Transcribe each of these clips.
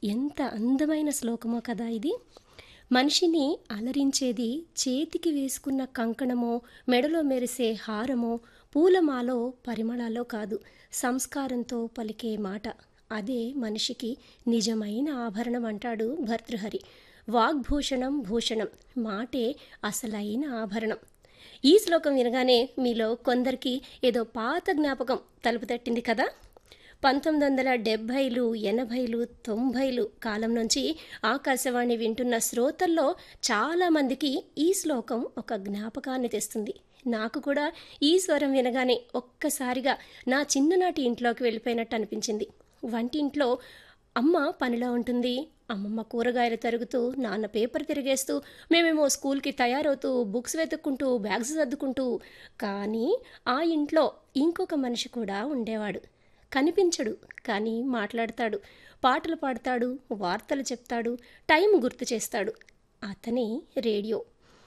ఎంత అందమైన శ్లోకమో కదా ఇది మనిషిని అలరించేది చేతికి వేసుకున్న కంకణమో మెడలో మెరిసే హారమో పూలమాలో పరిమళాలో కాదు సంస్కారంతో పలికే మాట అదే మనిషికి నిజమైన ఆభరణం అంటాడు భర్తృహరి వాగ్భూషణం భూషణం మాటే అసలైన ఆభరణం ఈ శ్లోకం వినగానే మీలో కొందరికి ఏదో పాత జ్ఞాపకం తలుపు తట్టింది కదా పంతొమ్మిది వందల డెబ్భైలు ఎనభైలు తొంభైలు కాలం నుంచి ఆకాశవాణి వింటున్న శ్రోతల్లో చాలామందికి ఈ శ్లోకం ఒక జ్ఞాపకాన్ని తెస్తుంది నాకు కూడా ఈ స్వరం వినగానే ఒక్కసారిగా నా చిన్ననాటి ఇంట్లోకి వెళ్ళిపోయినట్టు అనిపించింది వంటింట్లో అమ్మ పనిలో ఉంటుంది అమ్మమ్మ కూరగాయలు తరుగుతూ నాన్న పేపర్ తిరిగేస్తూ మేమేమో స్కూల్కి తయారవుతూ బుక్స్ వెతుక్కుంటూ బ్యాగ్స్ సర్దుకుంటూ కానీ ఆ ఇంట్లో ఇంకొక మనిషి కూడా ఉండేవాడు కనిపించడు కానీ మాట్లాడతాడు పాటలు పాడతాడు వార్తలు చెప్తాడు టైం గుర్తు చేస్తాడు అతనే రేడియో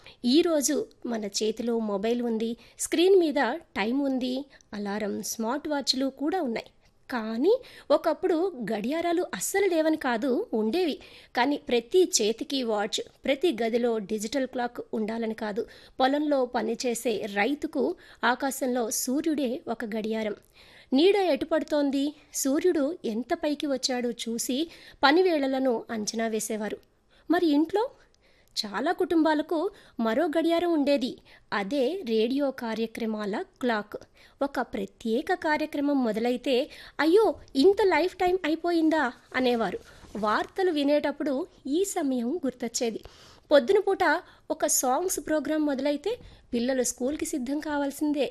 ఈరోజు మన చేతిలో మొబైల్ ఉంది స్క్రీన్ మీద టైం ఉంది అలారం స్మార్ట్ వాచ్లు కూడా ఉన్నాయి కానీ ఒకప్పుడు గడియారాలు అస్సలు లేవని కాదు ఉండేవి కానీ ప్రతి చేతికి వాచ్ ప్రతి గదిలో డిజిటల్ క్లాక్ ఉండాలని కాదు పొలంలో పనిచేసే రైతుకు ఆకాశంలో సూర్యుడే ఒక గడియారం నీడ ఎటుపడుతోంది సూర్యుడు ఎంత పైకి వచ్చాడో చూసి పని వేళలను అంచనా వేసేవారు మరి ఇంట్లో చాలా కుటుంబాలకు మరో గడియారం ఉండేది అదే రేడియో కార్యక్రమాల క్లాక్ ఒక ప్రత్యేక కార్యక్రమం మొదలైతే అయ్యో ఇంత లైఫ్ టైం అయిపోయిందా అనేవారు వార్తలు వినేటప్పుడు ఈ సమయం గుర్తొచ్చేది పొద్దున పూట ఒక సాంగ్స్ ప్రోగ్రాం మొదలైతే పిల్లలు స్కూల్కి సిద్ధం కావాల్సిందే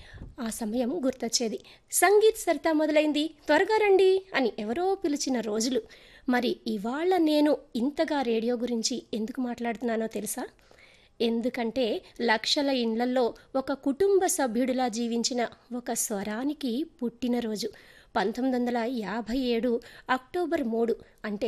ఆ సమయం గుర్తొచ్చేది సంగీత్ సరితా మొదలైంది త్వరగా రండి అని ఎవరో పిలిచిన రోజులు మరి ఇవాళ నేను ఇంతగా రేడియో గురించి ఎందుకు మాట్లాడుతున్నానో తెలుసా ఎందుకంటే లక్షల ఇండ్లల్లో ఒక కుటుంబ సభ్యుడిలా జీవించిన ఒక స్వరానికి పుట్టినరోజు పంతొమ్మిది వందల యాభై ఏడు అక్టోబర్ మూడు అంటే